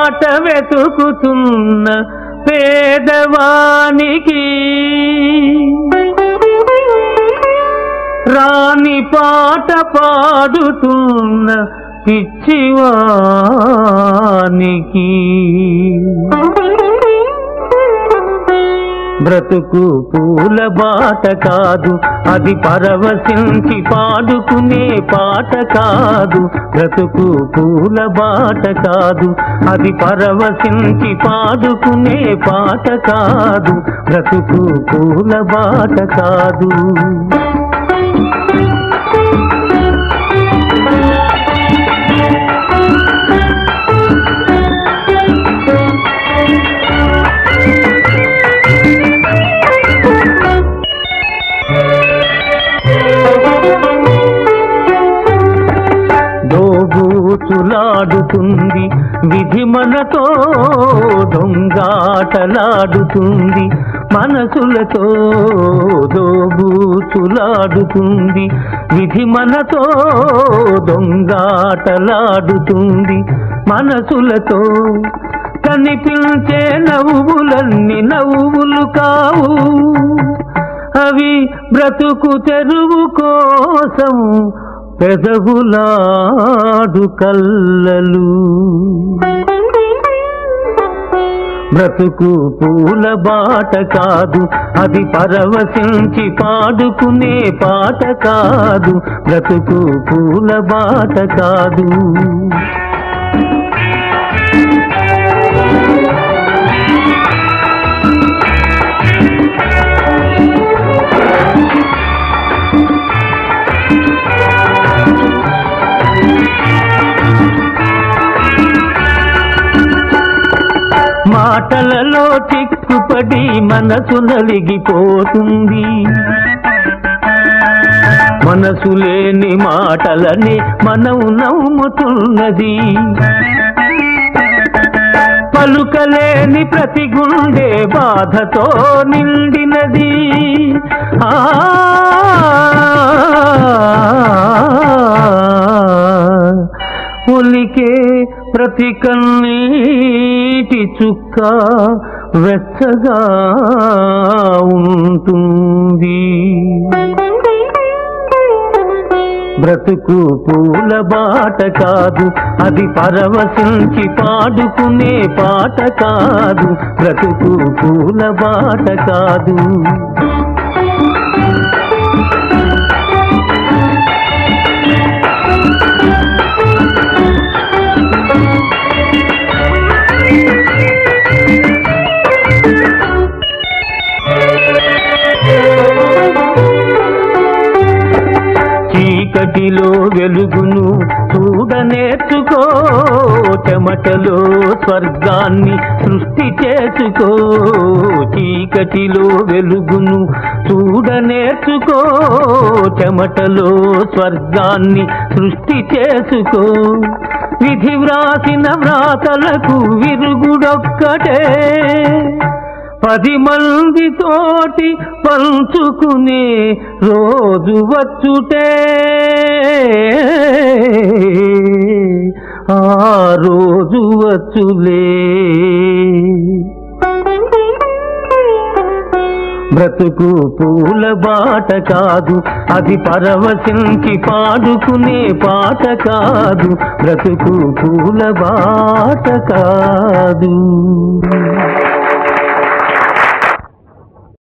బాట వెతుకుతున్న పేదవానికి రాని పాట పాడుతున్న పిచ్చివానికి బ్రతుకు పూల బాట కాదు అది పరవశించి పాడుకునే పాట కాదు బ్రతుకు పూల బాట కాదు అది పరవశించి పాడుకునే పాట కాదు బ్రతుకు పూల బాట కాదు దోబూచులాడుతుంది విధి మనతో దొంగాటలాడుతుంది మనసులతో దోబూచులాడుతుంది విధి మనతో దొంగాటలాడుతుంది మనసులతో కనిపించే నవ్వులన్నీ నవ్వులు కావు అవి బ్రతుకు తెరువు కోసం పెదవులాడు కల్లలు బ్రతుకు పూల బాట కాదు అది పరవశించి పాడుకునే పాట కాదు బ్రతుకు పూల బాట కాదు మాటలలో చిక్కుపడి మనసు నలిగిపోతుంది మనసు లేని మాటలని మనం నవ్వుతున్నది పలుకలేని ప్రతి గుండె బాధతో నిండినది ఆ ఉలికే ప్రతి కన్నీటి చుక్క వెచ్చగా ఉంటుంది బ్రతుకు పూల బాట కాదు అది పరవశించి పాడుకునే పాట కాదు బ్రతుకు పూల బాట కాదు చీకటిలో వెలుగును చూడ నేర్చుకో చెమటలో స్వర్గాన్ని సృష్టి చేసుకో చీకటిలో వెలుగును చూడ నేర్చుకో చెమటలో స్వర్గాన్ని సృష్టి చేసుకో విధి వ్రాసిన వ్రాతలకు విరుగుడొక్కటే పది మంది తోటి పంచుకునే రోజు వచ్చుటే ఆ రోజు వచ్చులే బ్రతుకు పూల బాట కాదు అది పరవశించి పాడుకునే పాట కాదు బ్రతుకు పూల బాట కాదు